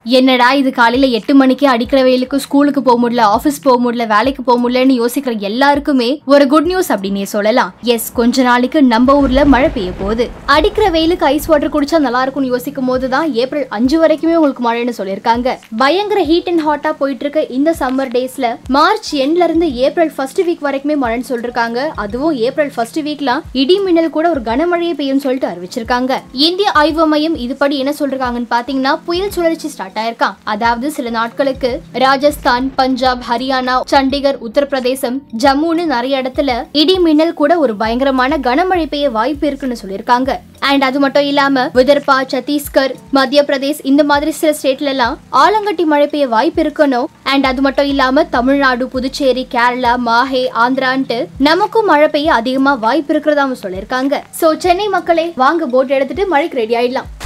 என்னடா இது காலையில எட்டு மணிக்கு அடிக்கிற வெயிலுக்கு ஸ்கூலுக்கு போக முடியல ஆபீஸ் போக முடியல வேலைக்கு போக முடியலன்னு யோசிக்கிற எல்லாருக்குமே ஒரு குட் நியூஸ் அப்படின்னே சொல்லலாம் எஸ் கொஞ்ச நாளைக்கு நம்ம ஊர்ல மழை பெய்ய போகுது அடிக்கிற வெயிலுக்கு ஐஸ் வாட்டர் குடிச்சா நல்லா இருக்கும்னு யோசிக்கும் போது தான் ஏப்ரல் அஞ்சு வரைக்குமே உங்களுக்கு மழைன்னு சொல்லியிருக்காங்க பயங்கர ஹீட் அண்ட் ஹாட்டா போயிட்டு இருக்க இந்த சம்மர் டேஸ்ல மார்ச் எண்ட்ல இருந்து ஏப்ரல் ஃபர்ஸ்ட் வீக் வரைக்குமே மழைன்னு சொல்லிருக்காங்க அதுவும் ஏப்ரல் ஃபர்ஸ்ட் வீக்லாம் இடி மின்னல் கூட ஒரு கனமழையை பெய்யும் சொல்லிட்டு அறிவிச்சிருக்காங்க இந்திய ஆய்வு மையம் இதுபடி என்ன சொல்றாங்கன்னு பாத்தீங்கன்னா புயல் சுழற்சி ஸ்டார்ட் ஆயிருக்கான் அதாவது சில நாட்களுக்கு ராஜஸ்தான் பஞ்சாப் ஹரியானா சண்டிகர் உத்தரப்பிரதேசம் ஜம்முன்னு நிறைய இடத்துல இடி மின்னல் கூட ஒரு பயங்கரமான கனமழை பெய்ய வாய்ப்பு இருக்குன்னு சொல்லியிருக்காங்க அண்ட் அது மட்டும் இல்லாம விதர்பா சத்தீஸ்கர் மத்திய பிரதேஷ் இந்த மாதிரி சில ஸ்டேட்ல எல்லாம் ஆலங்கட்டி மழை பெய்ய வாய்ப்பு இருக்கணும் அண்ட் அது மட்டும் இல்லாம தமிழ்நாடு புதுச்சேரி கேரளா மாஹே ஆந்திரான்ட்டு நமக்கும் மழை பெய்ய அதிகமா வாய்ப்பு இருக்கிறதாவும் சொல்லியிருக்காங்க சோ சென்னை மக்களே வாங்க போட் எடுத்துட்டு மழைக்கு ரெடி ஆயிடலாம்